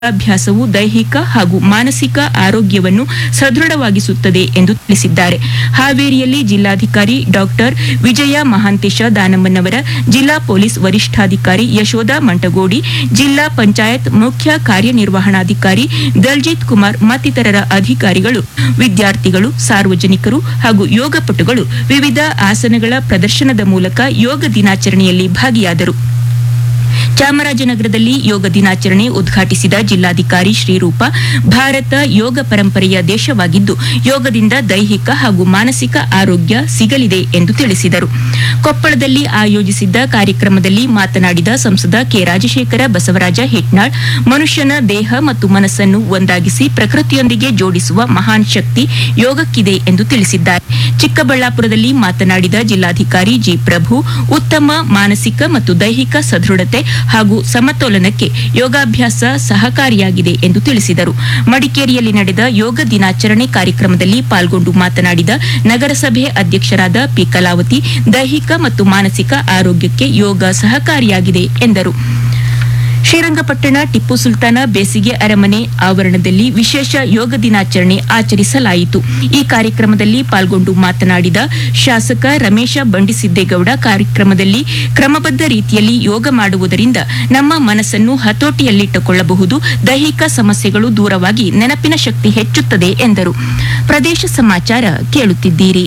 ಯೋಗಾಭ್ಯಾಸವು ದೈಹಿಕ ಹಾಗೂ ಮಾನಸಿಕ ಆರೋಗ್ಯವನ್ನು ಸದೃಢವಾಗಿಸುತ್ತದೆ ಎಂದು ತಿಳಿಸಿದ್ದಾರೆ ಹಾವೇರಿಯಲ್ಲಿ ಜಿಲ್ಲಾಧಿಕಾರಿ ಡಾಕ್ಟರ್ ವಿಜಯ ಮಹಾಂತೇಶ ದಾನಮ್ಮನವರ ಜಿಲ್ಲಾ ಪೊಲೀಸ್ ವರಿಷ್ಠಾಧಿಕಾರಿ ಯಶೋಧ ಮಂಟಗೋಡಿ ಜಿಲ್ಲಾ ಪಂಚಾಯತ್ ಮುಖ್ಯ ಕಾರ್ಯನಿರ್ವಹಣಾಧಿಕಾರಿ ದಲ್ಜಿತ್ ಕುಮಾರ್ ಮತ್ತಿತರರ ಅಧಿಕಾರಿಗಳು ವಿದ್ಯಾರ್ಥಿಗಳು ಸಾರ್ವಜನಿಕರು ಹಾಗೂ ಯೋಗಪಟುಗಳು ವಿವಿಧ ಆಸನಗಳ ಪ್ರದರ್ಶನದ ಮೂಲಕ ಯೋಗ ದಿನಾಚರಣೆಯಲ್ಲಿ ಭಾಗಿಯಾದರು ಚಾಮರಾಜನಗರದಲ್ಲಿ ಯೋಗ ದಿನಾಚರಣೆ ಉದ್ಘಾಟಿಸಿದ ಜಿಲ್ಲಾಧಿಕಾರಿ ಶ್ರೀರೂಪ ಭಾರತ ಯೋಗ ಪರಂಪರೆಯ ದೇಶವಾಗಿದ್ದು ಯೋಗದಿಂದ ದೈಹಿಕ ಹಾಗೂ ಮಾನಸಿಕ ಆರೋಗ್ಯ ಸಿಗಲಿದೆ ಎಂದು ತಿಳಿಸಿದರು ಕೊಪ್ಪಳದಲ್ಲಿ ಆಯೋಜಿಸಿದ್ದ ಕಾರ್ಯಕ್ರಮದಲ್ಲಿ ಮಾತನಾಡಿದ ಸಂಸದ ಕೆ ರಾಜಶೇಖರ ಬಸವರಾಜ ಹೆಟ್ನಾಳ್ ಮನುಷ್ಯನ ದೇಹ ಮತ್ತು ಮನಸ್ಸನ್ನು ಒಂದಾಗಿಸಿ ಪ್ರಕೃತಿಯೊಂದಿಗೆ ಜೋಡಿಸುವ ಮಹಾನ್ ಶಕ್ತಿ ಯೋಗಕ್ಕಿದೆ ಎಂದು ತಿಳಿಸಿದ್ದಾರೆ ಚಿಕ್ಕಬಳ್ಳಾಪುರದಲ್ಲಿ ಮಾತನಾಡಿದ ಜಿಲ್ಲಾಧಿಕಾರಿ ಜಿ ಪ್ರಭು ಉತ್ತಮ ಮಾನಸಿಕ ಮತ್ತು ದೈಹಿಕ ಸದೃಢತೆ ಹಾಗೂ ಸಮತೋಲನಕ್ಕೆ ಯೋಗಾಭ್ಯಾಸ ಸಹಕಾರಿಯಾಗಿದೆ ಎಂದು ತಿಳಿಸಿದರು ಮಡಿಕೇರಿಯಲ್ಲಿ ನಡೆದ ಯೋಗ ದಿನಾಚರಣೆ ಕಾರ್ಯಕ್ರಮದಲ್ಲಿ ಪಾಲ್ಗೊಂಡು ಮಾತನಾಡಿದ ನಗರಸಭೆ ಅಧ್ಯಕ್ಷರಾದ ಪಿ ಕಲಾವತಿ ದೈಹಿಕ ಮತ್ತು ಮಾನಸಿಕ ಆರೋಗ್ಯಕ್ಕೆ ಯೋಗ ಸಹಕಾರಿಯಾಗಿದೆ ಎಂದರು ಶ್ರೀರಂಗಪಟ್ಟಣ ಟಿಪ್ಪು ಸುಲ್ತಾನ ಬೇಸಿಗೆ ಅರಮನೆ ಆವರಣದಲ್ಲಿ ವಿಶೇಷ ಯೋಗ ದಿನಾಚರಣೆ ಆಚರಿಸಲಾಯಿತು ಈ ಕಾರ್ಯಕ್ರಮದಲ್ಲಿ ಪಾಲ್ಗೊಂಡು ಮಾತನಾಡಿದ ಶಾಸಕ ರಮೇಶ ಬಂಡಿಸಿದ್ದೇಗೌಡ ಕಾರ್ಯಕ್ರಮದಲ್ಲಿ ಕ್ರಮಬದ್ಧ ರೀತಿಯಲ್ಲಿ ಯೋಗ ಮಾಡುವುದರಿಂದ ನಮ್ಮ ಮನಸ್ಸನ್ನು ಹತೋಟಿಯಲ್ಲಿಟ್ಟುಕೊಳ್ಳಬಹುದು ದೈಹಿಕ ಸಮಸ್ಯೆಗಳು ದೂರವಾಗಿ ನೆನಪಿನ ಶಕ್ತಿ ಹೆಚ್ಚುತ್ತದೆ ಎಂದರು ಪ್ರದೇಶ ಸಮಾಚಾರ ಕೇಳುತ್ತಿದ್ದೀರಿ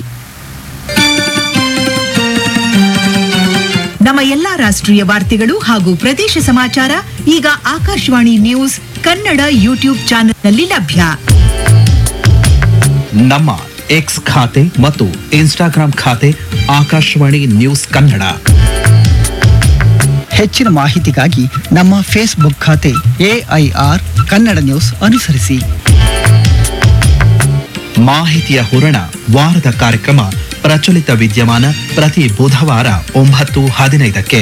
ನಮ್ಮ ಎಲ್ಲಾ ರಾಷ್ಟ್ರೀಯ ವಾರ್ತೆಗಳು ಹಾಗೂ ಪ್ರದೇಶ ಸಮಾಚಾರ ಈಗ ಆಕಾಶವಾಣಿ ನ್ಯೂಸ್ ಕನ್ನಡ ಯೂಟ್ಯೂಬ್ ಚಾನೆಲ್ನಲ್ಲಿ ಲಭ್ಯ ನಮ್ಮ ಎಕ್ಸ್ ಖಾತೆ ಮತ್ತು ಇನ್ಸ್ಟಾಗ್ರಾಂ ಖಾತೆ ಆಕಾಶವಾಣಿ ನ್ಯೂಸ್ ಕನ್ನಡ ಹೆಚ್ಚಿನ ಮಾಹಿತಿಗಾಗಿ ನಮ್ಮ ಫೇಸ್ಬುಕ್ ಖಾತೆ ಎಐಆರ್ ಕನ್ನಡ ನ್ಯೂಸ್ ಅನುಸರಿಸಿ ಮಾಹಿತಿಯ ಹೂರಣ ವಾರದ ಕಾರ್ಯಕ್ರಮ ಪ್ರಚಲಿತ ವಿದ್ಯಮಾನ ಪ್ರತಿ ಬುಧವಾರ ಒಂಬತ್ತು ಹದಿನೈದಕ್ಕೆ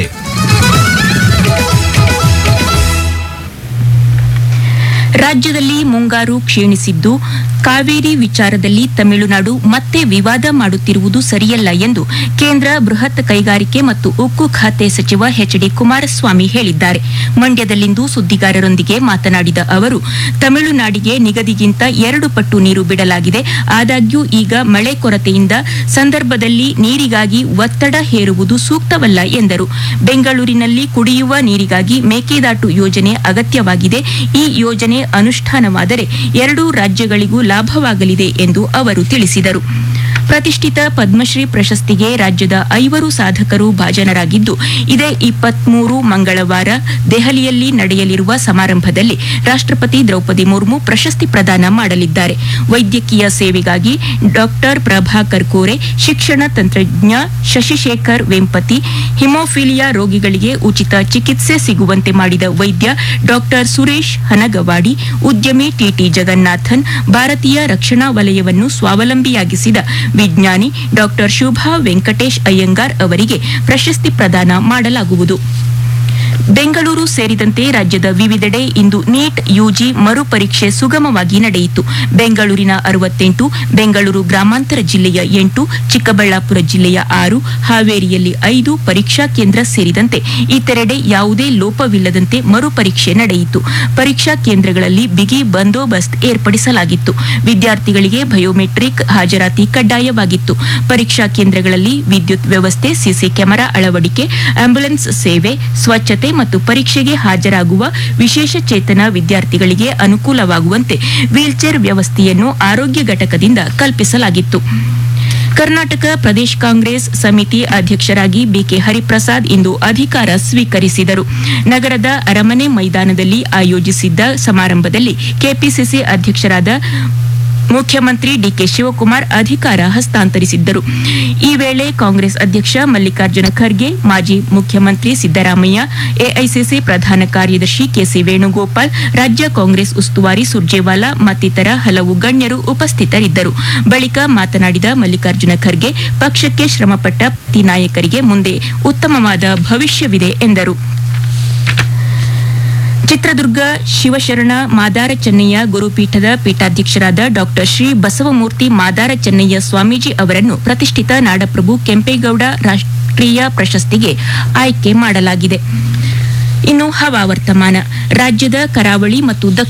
ರಾಜ್ಯದಲ್ಲಿ ಮುಂಗಾರು ಕ್ಷೀಣಿಸಿದ್ದು ಕಾವೇರಿ ವಿಚಾರದಲ್ಲಿ ತಮಿಳುನಾಡು ಮತ್ತೆ ವಿವಾದ ಮಾಡುತ್ತಿರುವುದು ಸರಿಯಲ್ಲ ಎಂದು ಕೇಂದ್ರ ಬೃಹತ್ ಕೈಗಾರಿಕೆ ಮತ್ತು ಉಕ್ಕು ಖಾತೆ ಸಚಿವ ಎಚ್ ಡಿ ಕುಮಾರಸ್ವಾಮಿ ಹೇಳಿದ್ದಾರೆ ಮಂಡ್ಯದಲ್ಲಿಂದು ಸುದ್ದಿಗಾರರೊಂದಿಗೆ ಮಾತನಾಡಿದ ಅವರು ತಮಿಳುನಾಡಿಗೆ ನಿಗದಿಗಿಂತ ಎರಡು ಪಟ್ಟು ನೀರು ಬಿಡಲಾಗಿದೆ ಆದಾಗ್ಯೂ ಈಗ ಮಳೆ ಕೊರತೆಯಿಂದ ಸಂದರ್ಭದಲ್ಲಿ ನೀರಿಗಾಗಿ ಒತ್ತಡ ಹೇರುವುದು ಸೂಕ್ತವಲ್ಲ ಎಂದರು ಬೆಂಗಳೂರಿನಲ್ಲಿ ಕುಡಿಯುವ ನೀರಿಗಾಗಿ ಮೇಕೆದಾಟು ಯೋಜನೆ ಅಗತ್ಯವಾಗಿದೆ ಈ ಯೋಜನೆ ಅನುಷ್ಠಾನವಾದರೆ ಎರಡೂ ರಾಜ್ಯಗಳಿಗೂ ಲಾಭವಾಗಲಿದೆ ಎಂದು ಅವರು ತಿಳಿಸಿದರು ಪ್ರತಿಷ್ಠಿತ ಪದ್ಮಶ್ರೀ ಪ್ರಶಸ್ತಿಗೆ ರಾಜ್ಯದ ಐವರು ಸಾಧಕರು ಭಾಜನರಾಗಿದ್ದು ಇದೇ ಇಪ್ಪತ್ಮೂರು ಮಂಗಳವಾರ ದೆಹಲಿಯಲ್ಲಿ ನಡೆಯಲಿರುವ ಸಮಾರಂಭದಲ್ಲಿ ರಾಷ್ಟ್ರಪತಿ ದ್ರೌಪದಿ ಮುರ್ಮು ಪ್ರಶಸ್ತಿ ಪ್ರದಾನ ಮಾಡಲಿದ್ದಾರೆ ವೈದ್ಯಕೀಯ ಸೇವೆಗಾಗಿ ಡಾಕ್ಟರ್ ಪ್ರಭಾಕರ್ ಕೋರೆ ಶಿಕ್ಷಣ ತಂತ್ರಜ್ಞ ಶಶಿಶೇಖರ್ ವೆಂಪತಿ ಹಿಮೋಫಿಲಿಯಾ ರೋಗಿಗಳಿಗೆ ಉಚಿತ ಚಿಕಿತ್ಸೆ ಸಿಗುವಂತೆ ಮಾಡಿದ ವೈದ್ಯ ಡಾಕ್ಟರ್ ಸುರೇಶ್ ಹನಗವಾಡಿ ಉದ್ಯಮಿ ಟಿಟಿ ಜಗನ್ನಾಥನ್ ಭಾರತೀಯ ರಕ್ಷಣಾ ವಲಯವನ್ನು ಸ್ವಾವಲಂಬಿಯಾಗಿಸಿದ ವಿಜ್ಞಾನಿ ಡಾಕ್ಟರ್ ಶುಭಾ ವೆಂಕಟೇಶ್ ಅಯ್ಯಂಗಾರ್ ಅವರಿಗೆ ಪ್ರಶಸ್ತಿ ಪ್ರದಾನ ಮಾಡಲಾಗುವುದು ಬೆಂಗಳೂರು ಸೇರಿದಂತೆ ರಾಜ್ಯದ ವಿವಿಧೆಡೆ ಇಂದು ನೀಟ್ ಯುಜಿ ಮರುಪರೀಕ್ಷೆ ಸುಗಮವಾಗಿ ನಡೆಯಿತು ಬೆಂಗಳೂರಿನ ಅರವತ್ತೆಂಟು ಬೆಂಗಳೂರು ಗ್ರಾಮಾಂತರ ಜಿಲ್ಲೆಯ ಎಂಟು ಚಿಕ್ಕಬಳ್ಳಾಪುರ ಜಿಲ್ಲೆಯ ಆರು ಹಾವೇರಿಯಲ್ಲಿ ಐದು ಪರೀಕ್ಷಾ ಕೇಂದ್ರ ಸೇರಿದಂತೆ ಇತರೆಡೆ ಯಾವುದೇ ಲೋಪವಿಲ್ಲದಂತೆ ಮರುಪರೀಕ್ಷೆ ನಡೆಯಿತು ಪರೀಕ್ಷಾ ಕೇಂದ್ರಗಳಲ್ಲಿ ಬಿಗಿ ಬಂದೋಬಸ್ತ್ ಏರ್ಪಡಿಸಲಾಗಿತ್ತು ವಿದ್ಯಾರ್ಥಿಗಳಿಗೆ ಬಯೋಮೆಟ್ರಿಕ್ ಹಾಜರಾತಿ ಕಡ್ಡಾಯವಾಗಿತ್ತು ಪರೀಕ್ಷಾ ಕೇಂದ್ರಗಳಲ್ಲಿ ವಿದ್ಯುತ್ ವ್ಯವಸ್ಥೆ ಸಿಸಿ ಕ್ಯಾಮೆರಾ ಅಳವಡಿಕೆ ಆಂಬ್ಯುಲೆನ್ಸ್ ಸೇವೆ ಸ್ವಚ್ಛತೆ ಮತ್ತು ಪರೀಕ್ಷೆಗೆ ಹಾಜರಾಗುವ ವಿಶೇಷ ಚೇತನ ವಿದ್ಯಾರ್ಥಿಗಳಿಗೆ ಅನುಕೂಲವಾಗುವಂತೆ ವೀಲ್ಚೇರ್ ವ್ಯವಸ್ಥೆಯನ್ನು ಆರೋಗ್ಯ ಘಟಕದಿಂದ ಕಲ್ಪಿಸಲಾಗಿತ್ತು ಕರ್ನಾಟಕ ಪ್ರದೇಶ ಕಾಂಗ್ರೆಸ್ ಸಮಿತಿ ಅಧ್ಯಕ್ಷರಾಗಿ ಬಿಕೆ ಹರಿಪ್ರಸಾದ್ ಇಂದು ಅಧಿಕಾರ ಸ್ವೀಕರಿಸಿದರು ನಗರದ ಅರಮನೆ ಮೈದಾನದಲ್ಲಿ ಆಯೋಜಿಸಿದ್ದ ಸಮಾರಂಭದಲ್ಲಿ ಕೆಪಿಸಿಸಿ ಅಧ್ಯಕ್ಷರಾದ ಮುಖ್ಯಮಂತ್ರಿ ಡಿಕೆ ಶಿವಕುಮಾರ್ ಅಧಿಕಾರ ಹಸ್ತಾಂತರಿಸಿದ್ದರು ಈ ವೇಳೆ ಕಾಂಗ್ರೆಸ್ ಅಧ್ಯಕ್ಷ ಮಲ್ಲಿಕಾರ್ಜುನ ಖರ್ಗೆ ಮಾಜಿ ಮುಖ್ಯಮಂತ್ರಿ ಸಿದ್ದರಾಮಯ್ಯ ಎಐಸಿಸಿ ಪ್ರಧಾನ ಕಾರ್ಯದರ್ಶಿ ಕೆಸಿ ವೇಣುಗೋಪಾಲ್ ರಾಜ್ಯ ಕಾಂಗ್ರೆಸ್ ಉಸ್ತುವಾರಿ ಸುರ್ಜೇವಾಲಾ ಮತ್ತಿತರ ಹಲವು ಗಣ್ಯರು ಉಪಸ್ಥಿತರಿದ್ದರು ಬಳಿಕ ಮಾತನಾಡಿದ ಮಲ್ಲಿಕಾರ್ಜುನ ಖರ್ಗೆ ಪಕ್ಷಕ್ಕೆ ಶ್ರಮಪಟ್ಟ ಪ್ರತಿ ನಾಯಕರಿಗೆ ಮುಂದೆ ಉತ್ತಮವಾದ ಭವಿಷ್ಯವಿದೆ ಎಂದರು ಚಿತ್ರದುರ್ಗ ಶಿವಶರಣ ಮಾದಾರ ಚೆನ್ನಯ್ಯ ಗುರುಪೀಠದ ಪೀಠಾಧ್ಯಕ್ಷರಾದ ಡಾಕ್ಟರ್ ಶ್ರೀ ಬಸವಮೂರ್ತಿ ಮಾದಾರ ಚೆನ್ನಯ್ಯ ಸ್ವಾಮೀಜಿ ಅವರನ್ನು ಪ್ರತಿಷ್ಠಿತ ನಾಡಪ್ರಭು ಕೆಂಪೇಗೌಡ ರಾಷ್ಟ್ರೀಯ ಪ್ರಶಸ್ತಿಗೆ ಆಯ್ಕೆ ಮಾಡಲಾಗಿದೆ ಇನ್ನು ಹವಾವರ್ತಮಾನ ರಾಜ್ಯದ ಕರಾವಳಿ ಮತ್ತು ದಕ್ಷಿಣ